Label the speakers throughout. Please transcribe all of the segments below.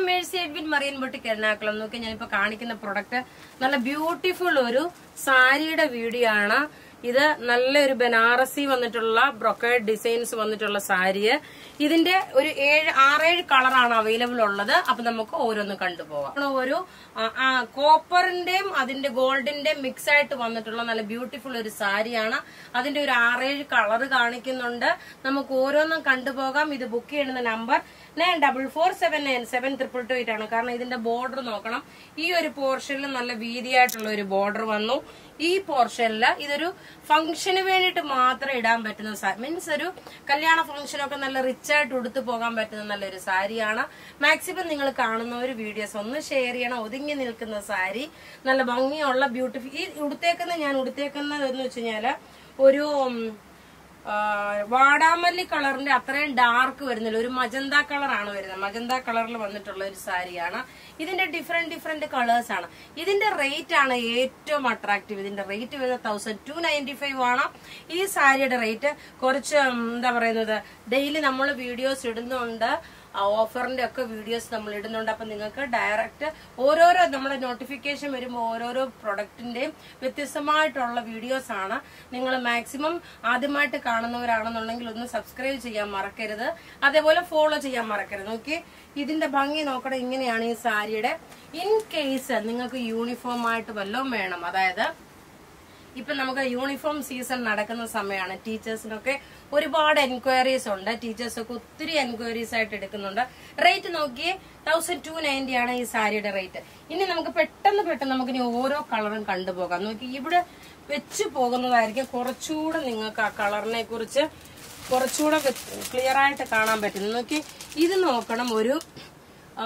Speaker 1: Mercy Edwin Marian boutique Ernakulam നോക്കി ഞാനിപ്പോ കാണിക്കുന്ന പ്രൊഡക്റ്റ് നല്ല ബ്യൂട്ടിഫുൾ ഒരു സാരിയുടെ വീഡിയോ ആണ് ഇത് നല്ലൊരു ബനാറസി വന്നിട്ടുള്ള ബ്രൊക്കേഡ് ഡിസൈൻസ് വന്നിട്ടുള്ള സാരി ഇതിന്റെ ഒരു ഏഴ് ആറേഴ് കളറാണ് അവൈലബിൾ ഉള്ളത് അപ്പൊ നമുക്ക് ഓരോന്ന് കണ്ടുപോകാം ഒരു ആ, ആ, കോപ്പറിന്റെയും അതിന്റെ ഗോൾഡിന്റെയും മിക്സ് ആയിട്ട് വന്നിട്ടുള്ള നല്ല ബ്യൂട്ടിഫുൾ ഒരു സാരിയാണ് അതിന്റെ ഒരു ആറേഴ് കളർ കാണിക്കുന്നുണ്ട് നമുക്ക് ഓരോന്നും കണ്ടുപോകാം ഇത് ബുക്ക് ചെയ്യുന്ന number nine double four seven nine seven triple two eight ആണ് കാരണം ഇതിന്റെ ബോർഡർ നോക്കണം ഈ ഒരു പോർഷനിൽ നല്ല വീതിയായിട്ടുള്ള ഒരു ബോർഡർ വന്നു ഈ പോർഷനിൽ ഇതൊരു ഫംഗ്ഷന് വേണ്ടിയിട്ട് മാത്രം ഇടാൻ പറ്റുന്ന മീൻസ് ഒരു കല്യാണ ഫംഗ്ഷനൊക്കെ നല്ല റിച്ച് ആയിട്ട് ഉടുത്തു പോകാൻ പറ്റുന്ന നല്ലൊരു സാരിയാണ് മാക്സിമം നിങ്ങൾ കാണുന്ന ഒരു വീഡിയോസ് ഒന്ന് ഷെയർ ചെയ്യണം ഒതുങ്ങി നിൽക്കുന്ന സാരി നല്ല ഭംഗിയുള്ള ബ്യൂട്ടിഫുൾ ഈ ഉടുത്തേക്കുന്ന ഞാൻ ഉടുത്തേക്കുന്നത് എന്ന് വെച്ച് കഴിഞ്ഞാല് ഒരു ഉം, ആ, വാടാമല്ലി കളറിന്റെ അത്രയും ഡാർക്ക് വരുന്നില്ല ഒരു മജന്ത കളറാണ് വരുന്നത് മജന്ത കളറിൽ വന്നിട്ടുള്ള ഒരു സാരിയാണ് ഇതിന്റെ ഡിഫറെന്റ് ഡിഫറെന്റ് കളേഴ്സ് ആണ് ഇതിന്റെ റേറ്റ് ആണ് ഏറ്റവും അട്രാക്റ്റീവ് ഇതിന്റെ റേറ്റ് വരുന്നത് തൗസൻഡ് ടു നയൻറ്റി ഫൈവ് ആണ് ഈ സാരിയുടെ റേറ്റ് കുറച്ച് ഉം, എന്താ പറയുന്നത് ഡെയിലി നമ്മൾ വീഡിയോസ് ഇടുന്നുണ്ട് ആ ഓഫറിന്റെ ഒക്കെ വീഡിയോസ് നമ്മൾ ഇടുന്നുണ്ട് അപ്പൊ നിങ്ങൾക്ക് ഡയറക്റ്റ് ഓരോരോ നമ്മുടെ നോട്ടിഫിക്കേഷൻ വരുമ്പോൾ ഓരോരോ പ്രൊഡക്റ്റിന്റെയും വ്യത്യസ്തമായിട്ടുള്ള വീഡിയോസ് ആണ് നിങ്ങൾ മാക്സിമം ആദ്യമായിട്ട് കാണുന്നവരാണെന്നുണ്ടെങ്കിൽ ഒന്ന് സബ്സ്ക്രൈബ് ചെയ്യാൻ മറക്കരുത് അതേപോലെ ഫോളോ ചെയ്യാൻ മറക്കരുത് നോക്കി ഇതിന്റെ ഭംഗി നോക്കണേ ഇങ്ങനെയാണ് ഈ സാരിയുടെ ഇൻ കേസ് നിങ്ങൾക്ക് യൂണിഫോം ആയിട്ട് വല്ലതും വേണം അതായത് ഇപ്പൊ നമുക്ക് യൂണിഫോം സീസൺ നടക്കുന്ന സമയമാണ് ടീച്ചേഴ്സിനൊക്കെ ഒരുപാട് എൻക്വയറീസ് ഉണ്ട് ടീച്ചേഴ്സ് ഒക്കെ ഒത്തിരി എൻക്വയറീസ് ആയിട്ട് എടുക്കുന്നുണ്ട് റേറ്റ് നോക്കിയേ തൗസൻഡ് ടു നയൻറ്റി ആണ് ഈ സാരിയുടെ റേറ്റ് ഇനി നമുക്ക് പെട്ടെന്ന് പെട്ടെന്ന് നമുക്ക് ഇനി ഓരോ കളറും കണ്ടുപോകാം നോക്കി ഇവിടെ വെച്ച് പോകുന്നതായിരിക്കും കുറച്ചുകൂടെ നിങ്ങൾക്ക് ആ കളറിനെ കുറിച്ച് കുറച്ചുകൂടെ ക്ലിയർ ആയിട്ട് കാണാൻ പറ്റും നോക്കി ഇത് നോക്കണം ഒരു ആ,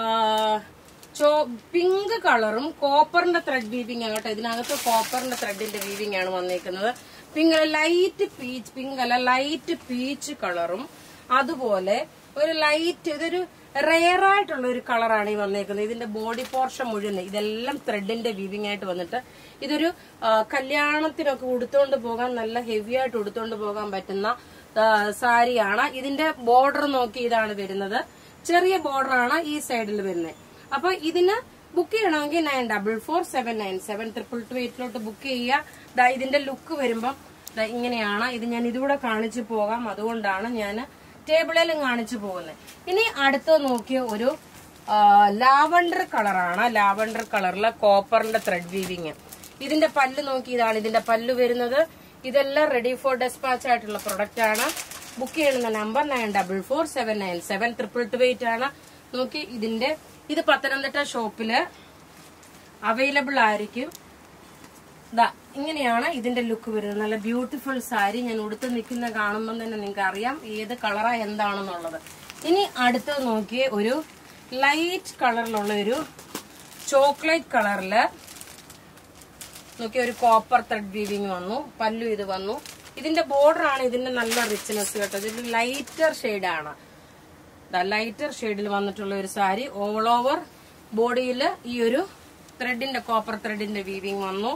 Speaker 1: ചോ പിങ്ക് കളറും കോപ്പറിന്റെ ത്രെഡ് വീവിംഗ് ആണ് കേട്ടോ ഇതിനകത്ത് കോപ്പറിന്റെ ത്രെഡിന്റെ വീവിംഗ് ആണ് വന്നിരിക്കുന്നത് പിങ്ക് ലൈറ്റ് പീച്ച് പിങ്ക് അല്ല ലൈറ്റ് പീച്ച് കളറും അതുപോലെ ഒരു ലൈറ്റ് ഇതൊരു റെയർ ആയിട്ടുള്ള ഒരു കളറാണ് ഈ വന്നേക്കുന്നത് ഇതിന്റെ ബോഡി പോർഷൻ മുഴുവൻ ഇതെല്ലാം ത്രെഡിന്റെ വീവിംഗ് ആയിട്ട് വന്നിട്ട് ഇതൊരു ആ, കല്യാണത്തിനൊക്കെ ഉടുത്തോണ്ട് പോകാൻ നല്ല ഹെവി ആയിട്ട് ഉടുത്തോണ്ട് പോകാൻ പറ്റുന്ന ആ, സാരിയാണ് ഇതിന്റെ ബോർഡർ നോക്കി ഇതാണ് വരുന്നത് ചെറിയ ബോർഡർ ആണ് ഈ സൈഡിൽ വരുന്നത് അപ്പൊ ഇതിന് ബുക്ക് ചെയ്യണമെങ്കിൽ nine double four seven nine seven triple two എയ്റ്റിലോട്ട് ബുക്ക് ചെയ്യുക ദാ ഇതിന്റെ ലുക്ക് വരുമ്പം ദാ ഇങ്ങനെയാണ് ഇത് ഞാൻ ഇതുകൂടെ കാണിച്ചു പോകാം അതുകൊണ്ടാണ് ഞാൻ ടേബിളിലും കാണിച്ചു പോകുന്നത് ഇനി അടുത്ത് നോക്കിയ ഒരു ലാവണ്ടർ കളറാണ് ലാവണ്ടർ കളറിലെ കോപ്പറിന്റെ ത്രെഡ് വീവിങ് ഇതിന്റെ പല്ല് നോക്കി ഇതാണ് ഇതിന്റെ പല്ല് വരുന്നത് ഇതെല്ലാം റെഡി ഫോർ ഡെസ്പാച്ച് ആയിട്ടുള്ള പ്രൊഡക്റ്റ് ആണ് ബുക്ക് ചെയ്യുന്ന number nine double four seven nine seven triple two eight ആണ് നോക്കി ഇതിന്റെ ഇത് പത്തനംതിട്ട ഷോപ്പില് അവൈലബിൾ ആയിരിക്കും ദാ ഇങ്ങനെയാണ് ഇതിന്റെ ലുക്ക് വരുന്നത് നല്ല ബ്യൂട്ടിഫുൾ സാരി ഞാൻ ഉടുത്ത് നിൽക്കുന്ന കാണുമ്പോൾ തന്നെ നിങ്ങൾക്ക് അറിയാം ഏത് കളറാ എന്താണെന്നുള്ളത് ഇനി അടുത്തത് നോക്കിയേ ഒരു ലൈറ്റ് കളറിലുള്ള ഒരു ചോക്ലേറ്റ് കളറില് നോക്കി ഒരു കോപ്പർ ത്രെഡ് വീവിങ് വന്നു പല്ലു ഇത് വന്നു ഇതിന്റെ ബോർഡർ ആണ് ഇതിന്റെ നല്ല റിച്ച്നെസ് കേട്ടോ ഇത് ലൈറ്റർ ഷെയ്ഡാണ് ലൈറ്റർ ഷെയ്ഡിൽ വന്നിട്ടുള്ള ഒരു സാരി ഓൾ ഓവർ ബോഡിയിൽ ഈ ഒരു ത്രെഡിന്റെ കോപ്പർ ത്രെഡിന്റെ വീവിങ് വന്നു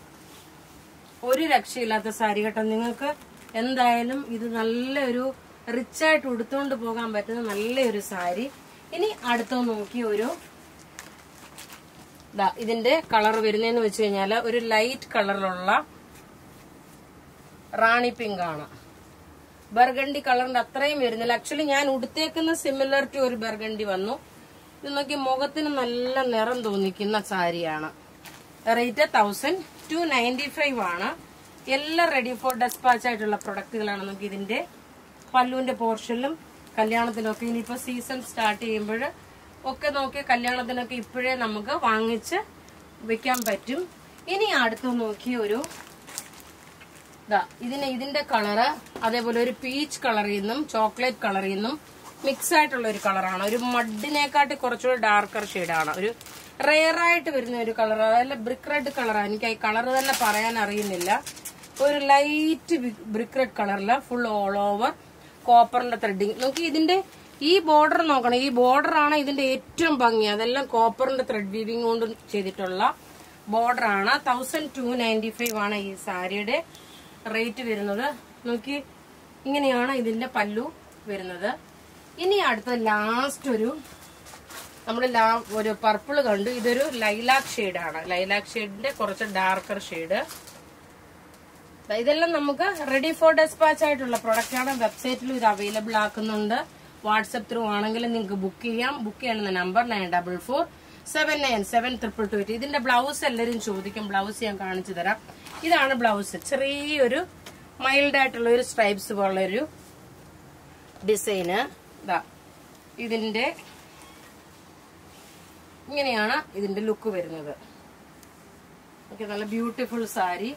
Speaker 1: ഒരു രക്ഷയില്ലാത്ത സാരി കേട്ടോ നിങ്ങൾക്ക് എന്തായാലും ഇത് നല്ലൊരു റിച്ച് ആയിട്ട് ഉടുത്തുകൊണ്ട് പോകാൻ പറ്റുന്ന നല്ലൊരു സാരി ഇനി അടുത്ത നോക്കി ഒരു ദാ ഇതിന്റെ കളർ വരുന്നതെന്ന് വെച്ച് കഴിഞ്ഞാൽ ഒരു ലൈറ്റ് കളറിലുള്ള റാണി പിങ്ക് ആണ് ബർഗണ്ടി കളറിന്റെ അത്രയും വരുന്നില്ല ആക്ച്വലി ഞാൻ ഉടുത്തേക്കുന്ന സിമിലർ ടു ഒരു ബർഗണ്ടി വന്നു ഇത് നോക്കി മുഖത്തിന് നല്ല നിറം തോന്നിക്കുന്ന സാരിയാണ് rate thousand two ninety five ആണ് എല്ലാം റെഡി ഫോർ ഡെസ്പാച്ച് ആയിട്ടുള്ള പ്രൊഡക്റ്റുകളാണ് നമുക്ക് ഇതിന്റെ പല്ലുവിന്റെ പോർഷനിലും കല്യാണത്തിനൊക്കെ ഇനിയിപ്പോ സീസൺ സ്റ്റാർട്ട് ചെയ്യുമ്പോൾ ഒക്കെ നോക്കി കല്യാണത്തിനൊക്കെ ഇപ്പോഴേ നമുക്ക് വാങ്ങിച്ച് വെക്കാൻ പറ്റും ഇനി അടുത്ത് നോക്കി ഒരു ദാ ഇതിന് ഇതിന്റെ കളറ് അതേപോലെ ഒരു പീച്ച് കളറിൽ നിന്നും ചോക്ലേറ്റ് കളറിൽ നിന്നും മിക്സ് ആയിട്ടുള്ള ഒരു കളറാണ് ഒരു മഡിനെക്കാട്ടി കുറച്ചുകൂടി ഡാർക്കർ ഷെയ്ഡാണ് ഒരു റെയർ ആയിട്ട് വരുന്ന ഒരു കളർ അതല്ല ബ്രിക്ക് റെഡ് കളറാണ് എനിക്ക് ഈ കളർ തന്നെ പറയാൻ അറിയുന്നില്ല ഒരു ലൈറ്റ് ബ്രിക്ക് റെഡ് കളറില് ഫുൾ ഓൾ ഓവർ കോപ്പറിന്റെ ത്രെഡിങ് നോക്കി ഇതിന്റെ ഈ ബോർഡർ നോക്കണം ഈ ബോർഡർ ആണ് ഇതിന്റെ ഏറ്റവും ഭംഗി അതെല്ലാം കോപ്പറിന്റെ ത്രെഡ് വീവിങ് കൊണ്ട് ചെയ്തിട്ടുള്ള ബോർഡർ ആണ് തൗസൻഡ് ടു നയൻറ്റി ഫൈവ് ആണ് ഈ സാരിയുടെ റേറ്റ് വരുന്നത് നോക്കി ഇങ്ങനെയാണ് ഇതിന്റെ പല്ലു വരുന്നത് ഇനി അടുത്ത ലാസ്റ്റ് ഒരു നമ്മൾ ലാ ഒരു പർപ്പിൾ കണ്ടു ഇതൊരു ലൈലാക്ക് ഷെയ്ഡാണ് ലൈലാക്ക് ഷെയ്ഡിന്റെ കുറച്ച് ഡാർക്കർ ഷെയ്ഡ് ഇതെല്ലാം നമുക്ക് റെഡി ഫോർ ഡെസ്പാച്ച് ആയിട്ടുള്ള പ്രൊഡക്റ്റ് ആണ് വെബ്സൈറ്റിലും ഇത് അവൈലബിൾ ആക്കുന്നുണ്ട് വാട്സപ്പ് ത്രൂ ആണെങ്കിൽ നിങ്ങൾക്ക് ബുക്ക് ചെയ്യാം ബുക്ക് ചെയ്യുന്ന number nine double four seven nine seven triple two eight ഇതിന്റെ ബ്ലൗസ് എല്ലാവരും ചോദിക്കും ബ്ലൗസ് ഞാൻ കാണിച്ചു തരാം ഇതാണ് ബ്ലൗസ് ചെറിയൊരു മൈൽഡ് ആയിട്ടുള്ള ഒരു സ്ട്രൈപ്സ് പോലുള്ള ഒരു ഡിസൈന് ഇതാ ഇതിന്റെ ഇങ്ങനെയാണ് ഇതിന്റെ ലുക്ക് വരുന്നത് ഓക്കെ നല്ല ബ്യൂട്ടിഫുൾ സാരി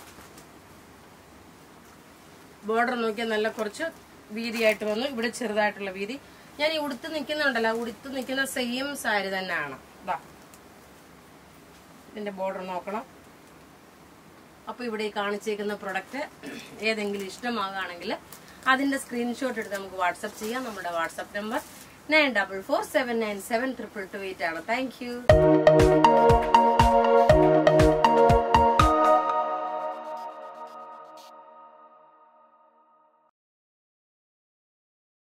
Speaker 1: ബോർഡർ നോക്കിയാൽ നല്ല കുറച്ച് വീതിയായിട്ട് വന്നു ഇവിടെ ചെറുതായിട്ടുള്ള വീതി ഞാൻ ഈ ഉടുത്ത് നിൽക്കുന്നുണ്ടല്ലോ ഉടുത്ത് നിൽക്കുന്ന സെയിം സാരി തന്നെയാണ് ഇതാ ഇതിന്റെ ബോർഡർ നോക്കണം അപ്പൊ ഇവിടെ ഈ കാണിച്ചേക്കുന്ന പ്രൊഡക്റ്റ് ഏതെങ്കിലും ഇഷ്ടമാകുകയാണെങ്കിൽ അതിന്റെ സ്ക്രീൻഷോട്ട് എടുത്ത് നമുക്ക് വാട്സപ്പ് ചെയ്യാം നമ്മുടെ WhatsApp number nine double four seven nine seven triple two eight ആണ് താങ്ക് യു